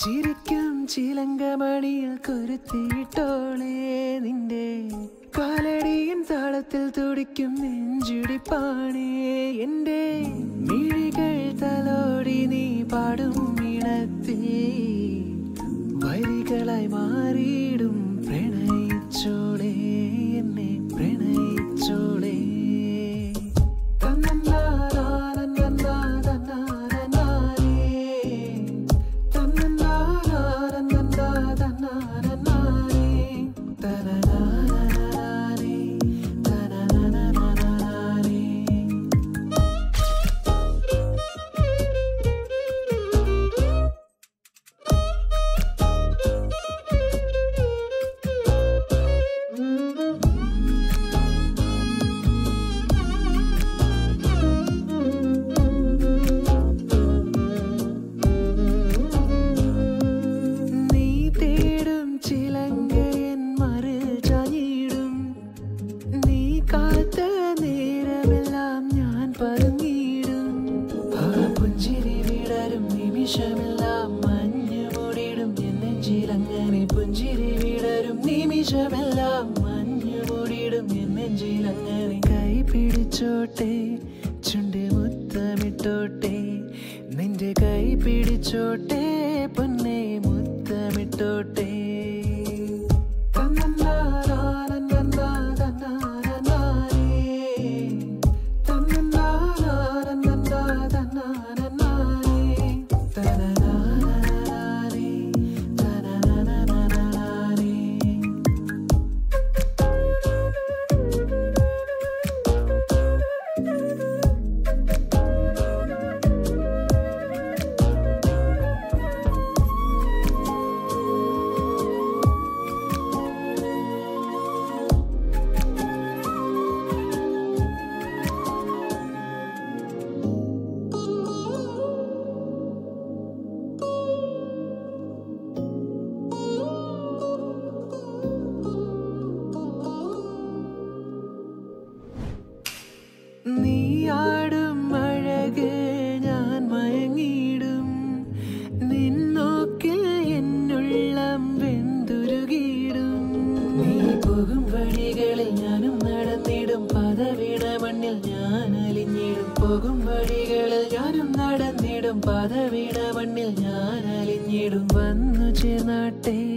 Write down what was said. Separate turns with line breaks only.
ചിരിക്കും ചിലങ്കമണിയിൽ കൊരുത്തിയിട്ടോളേ നിന്റെ കാലടിയും താളത്തിൽ തുടിക്കും നെഞ്ചുടിപ്പാണേ എന്റെ മിഴികൾ തലോടി നീ പാടും ഇണത്തേ വരികളായി മാറിയിടും പ്രണയിച്ചോളേ എന്നെ പ്രണയിച്ചോളേ നീ തേടും ചിലങ്കയൻ മറിൽ ചാഞ്ഞിടും നീ കാത്ത നേരമെല്ലാം ഞാൻ പറഞ്ഞിടും ആ പുഞ്ചിരി വിടരും നിമിഷമെല്ലാം മഞ്ഞു മൂടിടും എന്നെ ചിലങ്ങനെ പുഞ്ചിരി വിടരും നിമിഷമെല്ലാം മഞ്ഞു മൂടിടും എന്നെ ചിലങ്ങനെ കൈ പിടിച്ചോട്ടെ ചുണ്ട് മുത്തമിട്ടോട്ടെ നിന്റെ കൈ പിടിച്ചോട്ടെ പൊന്നെ മുത്തമിട്ടോട്ടെ നീയാടും അഴക് ഞാൻ മയങ്ങിടും നിന്നോക്കിൽ എന്നുള്ളം വെന്തുരുകിടും നീ പോകും വഴികളിൽ ഞാനും നടന്നിടും പദവിട മണ്ണിൽ ഞാൻ അലിഞ്ഞിടും പോകും വഴികളിൽ ഞാനും നടന്നിടും പദവിട മണ്ണിൽ ഞാൻ അലിഞ്ഞിടും വന്നു ചേർന്നാട്ടെ